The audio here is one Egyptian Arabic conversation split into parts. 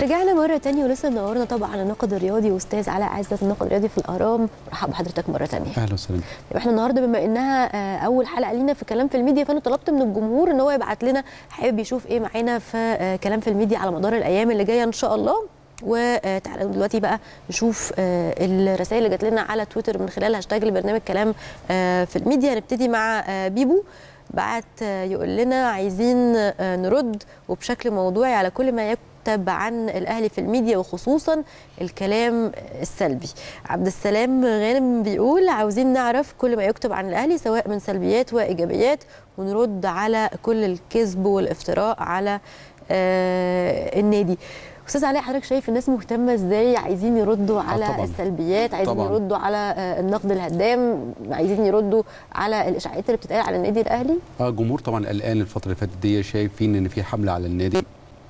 ورجعنا مرة تانية ولسه منورنا طبعا الناقد الرياضي واستاذ علاء عزت الناقد الرياضي في الاهرام مرحبا بحضرتك مرة تانية اهلا وسهلا طيب احنا النهارده بما انها آه، اول حلقة لينا في كلام في الميديا فانا طلبت من الجمهور ان هو يبعت لنا حابب يشوف ايه معانا في آه، كلام في الميديا على مدار الايام اللي جاية ان شاء الله وتعالوا دلوقتي بقى نشوف آه، الرسائل اللي جات لنا على تويتر من خلال هاشتاج البرنامج كلام آه، في الميديا هنبتدي مع آه، بيبو بعت آه، يقول لنا عايزين آه، نرد وبشكل موضوعي على كل ما يكتب عن الاهلي في الميديا وخصوصا الكلام السلبي عبد السلام غانم بيقول عاوزين نعرف كل ما يكتب عن الاهلي سواء من سلبيات وايجابيات ونرد على كل الكذب والافتراء على آه، النادي استاذ علاء حضرتك شايف الناس مهتمه ازاي عايزين يردوا على طبعاً. السلبيات عايزين طبعاً. يردوا على آه، النقد الهدام عايزين يردوا على الاشاعات اللي بتتقال على النادي الاهلي اه الجمهور طبعا قلقان الفتره اللي فاتت دي شايفين ان في حمله على النادي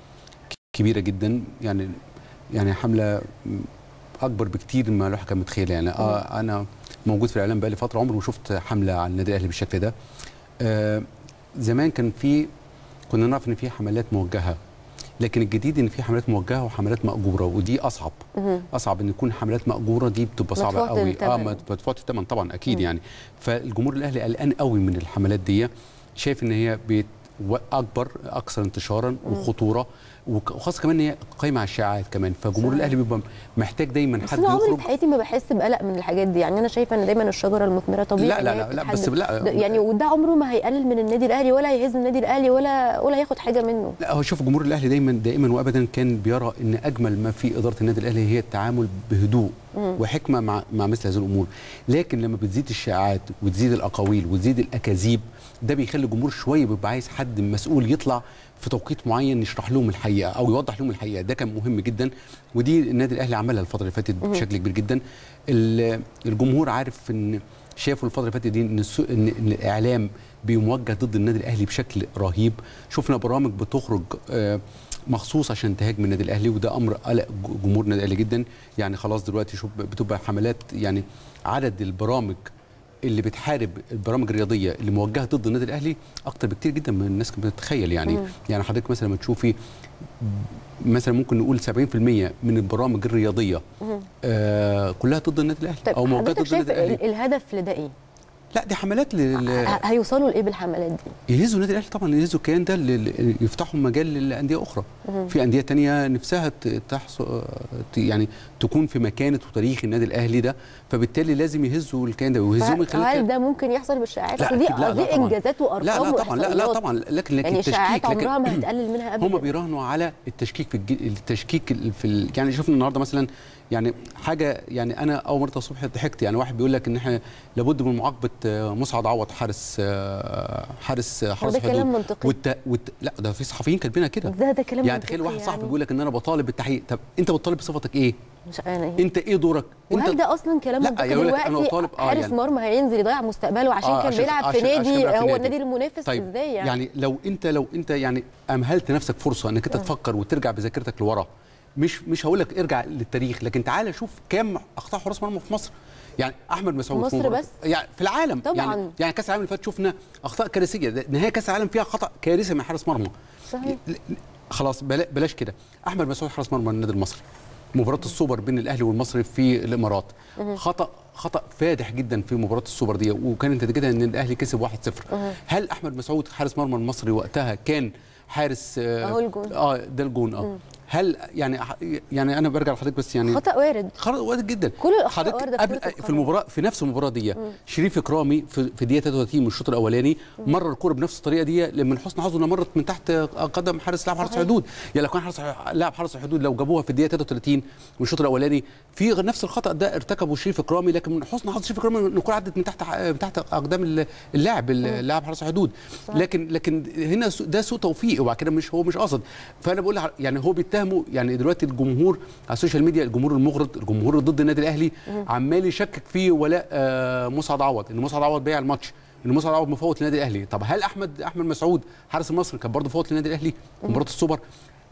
كبيره جدا يعني يعني حمله اكبر بكتير مما الواحد كان متخيل يعني اه انا موجود في الاعلام بقالي فتره عمري ما شفت حمله على النادي الاهلي بالشكل ده آه زمان كان في كنا نعرف ان في حملات موجهه لكن الجديد ان في حملات موجهه وحملات ماجوره ودي اصعب مهم. اصعب ان يكون حملات ماجوره دي بتبقى صعبه مدفوعة قوي الثمن. اه مدفوعه الثمن طبعا اكيد يعني فالجمهور الاهلي قلقان قوي من الحملات دي شايف ان هي بيت اكبر اكثر انتشارا وخطوره وك- وخاصه كمان ان هي قايمه على الشائعات كمان فجمهور صحيح. الاهلي بيبقى محتاج دايما بس حد انا عمري يخرج في حياتي ما بحس بقلق من الحاجات دي يعني انا شايفه ان دايما الشجره المثمره طبيعي لا، لا، إن هي لا، لا، بتتحدد. بس لا. ده- يعني وده عمره ما هيقلل من النادي الاهلي ولا يهز النادي الاهلي ولا ولا ياخد حاجه منه لا هو شوف جمهور الاهلي دايما دائما وابدا كان بيرى ان اجمل ما في اداره النادي الاهلي هي التعامل بهدوء وحكمه مع مع مثل هذه الامور لكن لما بتزيد الشائعات وتزيد الاقاويل وتزيد الاكاذيب ده بيخلي الجمهور شويه بيبقى عايز حد مسؤول يطلع في توقيت معين يشرح لهم الحقيقه او يوضح لهم الحقيقه ده كان مهم جدا ودي النادي الاهلي عملها الفتره اللي فاتت بشكل كبير جدا ال- الجمهور عارف ان شافوا الفتره اللي فاتت دي ان, السو- إن إن الاعلام بيموجه ضد النادي الاهلي بشكل رهيب شفنا برامج بتخرج آه، مخصوص عشان تهاجم النادي الاهلي وده امر قلق ج- جمهور النادي الاهلي جدا يعني خلاص دلوقتي شوف بتبقى حملات يعني عدد البرامج اللي بتحارب البرامج الرياضيه اللي موجهه ضد النادي الاهلي اكتر بكتير جدا من الناس كانت بتتخيل يعني مم. يعني حضرتك مثلا لما تشوفي مثلا ممكن نقول 70% من البرامج الرياضيه آه كلها ضد النادي الاهلي طيب او موجهه حضرتك ضد شايف النادي الاهلي ال- الهدف لده ايه؟ لا دي حملات لل... ه- هيوصلوا لايه بالحملات دي؟ يهزوا النادي الاهلي طبعا يهزوا الكيان ده لل- يفتحوا مجال لانديه اخرى في انديه تانية نفسها ت- تحصل ت- يعني تكون في مكانه وتاريخ النادي الاهلي ده فبالتالي لازم يهزوا الكيان ده ويهزوه من خلال هل الكيان- ده ممكن يحصل بالشائعات؟ لا أصل دي أكيد لا، دي لا طبعاً. انجازات وارقام لا لا طبعا لا لا وإحصائيات. طبعا لكن لكن يعني الشائعات التشكيك عمرها لكن ما هتقلل منها ابدا هم بيراهنوا على التشكيك في الج... التشكيك ال- في ال... يعني شفنا النهارده مثلا يعني حاجه يعني انا اول مره الصبح ضحكت يعني واحد بيقول لك ان احنا لابد من معاقبه آه، مسعد عوض حارس آه، حارس آه، حرس ده كلام الحدود منطقي. والت... والت... لا ده في صحفيين كاتبينها كده ده ده كلام يعني منطقي تخيل واحد صاحبي يعني. بيقول لك ان انا بطالب بالتحقيق طب انت بتطالب بصفتك ايه مش انا انت ايه دورك وهل انت ده اصلا كلام لا، منطقي يقول لك أنا دلوقتي طالب- آه، حارس يعني- مرمى هينزل يضيع مستقبله عشان آه، كان عشان- بيلعب في عشان- عشان نادي بيلعب في هو نادي. النادي المنافس طيب ازاي يعني, يعني لو انت لو انت يعني امهلت نفسك فرصه انك انت تفكر وترجع بذاكرتك لورا مش مش هقول لك ارجع للتاريخ لكن تعالى شوف كام اخطاء حراس مرمى في مصر يعني احمد مسعود في مصر مباراة- بس؟ يعني في العالم طبعاً. يعني يعني كاس العالم اللي فات شفنا اخطاء كارثيه ده نهايه كاس العالم فيها خطا كارثي من حارس مرمى صحيح ل- خلاص بلا- بلاش كده احمد مسعود حارس مرمى النادي المصري مباراه السوبر بين الاهلي والمصري في الامارات خطا خطا فادح جدا في مباراه السوبر دي وكانت نتيجتها ان الاهلي كسب 1-0 هل احمد مسعود حارس مرمى المصري وقتها كان حارس آه أهو الجون. اه ده الجون اه هل يعني يعني انا برجع لحضرتك بس يعني خطا وارد خلاص وارد جدا كل الأخطاء حضرتك واردة في قبل كرة في القدم. المباراه في نفس المباراه دي شريف اكرامي في في دقيقه 33 من الشوط الاولاني مر الكره بنفس الطريقه دي من حسن حظه انها مرت من تحت قدم حارس لاعب حرس صحيح. الحدود يعني لو كان حارس لاعب حرس الحدود لو جابوها في الدقيقه 33 من الشوط الاولاني في نفس الخطا ده ارتكبه شريف اكرامي لكن من حسن حظ شريف اكرامي ان الكره عدت من تحت من تحت اقدام اللاعب اللاعب حرس الحدود لكن لكن هنا سو- ده سوء توفيق وبعد كده مش هو مش قاصد فانا بقول لح- يعني هو بيتهموا يعني دلوقتي الجمهور على السوشيال ميديا الجمهور المغرض الجمهور اللي ضد النادي الاهلي عمال يشكك في ولاء آه، مسعد عوض ان مسعد عوض بيع الماتش ان مسعد عوض مفوت للنادي الاهلي طب هل احمد احمد مسعود حارس مصر كان برضه فوت للنادي الاهلي في مباراه السوبر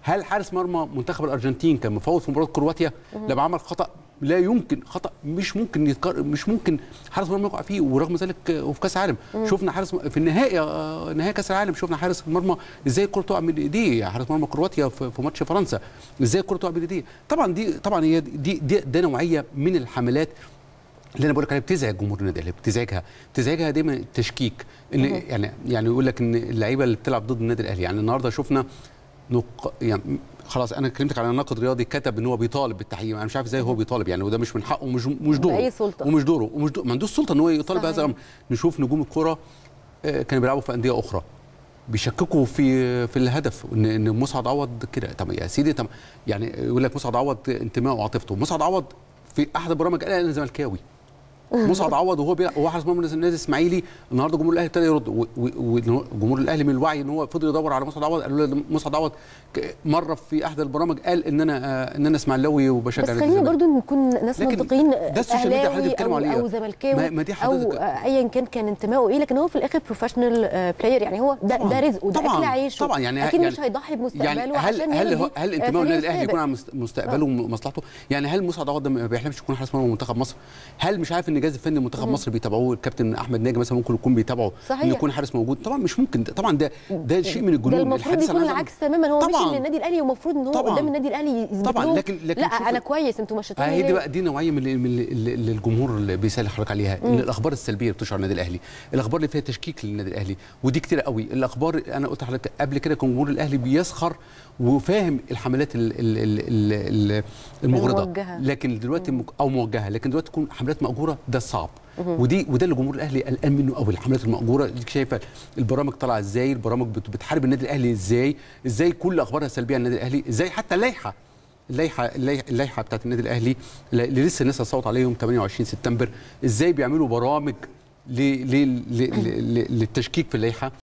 هل حارس مرمى منتخب الارجنتين كان مفوض في مباراه كرواتيا لما عمل خطا لا يمكن خطا مش ممكن يتكرر مش ممكن حارس مرمى يقع فيه ورغم ذلك آه، وفي كاس العالم شفنا حارس م- في النهائي آه، نهائي كاس العالم شفنا حارس المرمى ازاي الكره تقع من ايديه حارس مرمى كرواتيا في في ماتش فرنسا ازاي الكره تقع من ايديه طبعا دي طبعا هي دي دي ده نوعيه من الحملات اللي انا بقول لك عليها بتزعج جمهور النادي الاهلي بتزعجها بتزعجها دايما التشكيك ان يعني يعني يقول لك ان اللعيبه اللي بتلعب ضد النادي الاهلي يعني النهارده شفنا نق... يعني خلاص انا كلمتك على ناقد رياضي كتب ان هو بيطالب بالتحقيق انا مش عارف ازاي هو بيطالب يعني وده مش من حقه ومش مش دوره بأي سلطة. ومش دوره ومش دوره ما عندوش سلطه ان هو يطالب صحيح. بهذا الامر نشوف نجوم الكره آه، كانوا بيلعبوا في انديه اخرى بيشككوا في في الهدف ان ان مسعد عوض كده طب يا سيدي طب يعني يقول لك مسعد عوض انتمائه وعاطفته مسعد عوض في احد البرامج قال انا زملكاوي مسعد عوض وهو بيلعب وهو حارس مرمى النادي الاسماعيلي النهارده جمهور الاهلي ابتدى يرد و- و- وجمهور الاهلي من الوعي ان هو فضل يدور على مسعد عوض قالوا له مسعد عوض ك- مره في احد البرامج قال ان انا آه، ان انا اسماعيلاوي وبشجع بس نادي خلينا الزمالك. برضو نكون ناس لكن منطقيين ده السوشيال ميديا أهلاوي حضرتك بتتكلموا أو- عليه. او زملكاوي ما- ما دي او حضرتك- آه، ايا كان كان انتمائه ايه لكن هو في الاخر بروفيشنال بلاير يعني هو ده طبعاً. ده رزقه ده طبعاً. اكل عيشه طبعاً. يعني- اكيد يعني- مش هيضحي بمستقبله يعني هل عشان هل يرضي هو هل آه، انتمائه فريقه للنادي الاهلي السابق. يكون على مست- مستقبله ومصلحته يعني هل مسعد عوض ده ما بيحلمش يكون حارس مرمى منتخب مصر هل مش عارف ان الجهاز الفني لمنتخب مصر بيتابعوه الكابتن احمد ناجي مثلا ممكن يكون بيتابعه صحيح. انه يكون حارس موجود طبعا مش ممكن ده طبعا ده ده شيء من ده الجنون المفروض الحديث عن يكون هذا العكس تماما هو مشي طبعاً. من النادي الاهلي ومفروض ان هو طبعاً. قدام النادي الاهلي يثبت طبعاً. لهم لكن- لكن لا شوف- انا كويس انتوا مشيتوني هي دي ليه؟ بقى دي نوعيه من اللي, من اللي اللي الجمهور اللي بيسال حضرتك عليها ان الاخبار السلبيه اللي بتشعر النادي الاهلي الاخبار اللي فيها تشكيك للنادي الاهلي ودي كتير قوي الاخبار انا قلت لحضرتك قبل كده كان جمهور الاهلي بيسخر وفاهم الحملات ال- ال- ال- ال- ال- المغرضه الموجهة. لكن دلوقتي مك- او موجهه لكن دلوقتي تكون حملات مأجوره ده الصعب ودي وده اللي جمهور الاهلي قلقان منه قوي الحملات المأجوره دي شايفه البرامج طالعه ازاي البرامج بت- بتحارب النادي الاهلي ازاي ازاي كل اخبارها سلبيه عن النادي الاهلي ازاي حتى اللائحه اللائحه اللائحه اللائحه بتاعت النادي الاهلي اللي لسه الناس هتصوت عليهم 28 سبتمبر ازاي بيعملوا برامج ل- ل- ل- ل- للتشكيك في اللائحه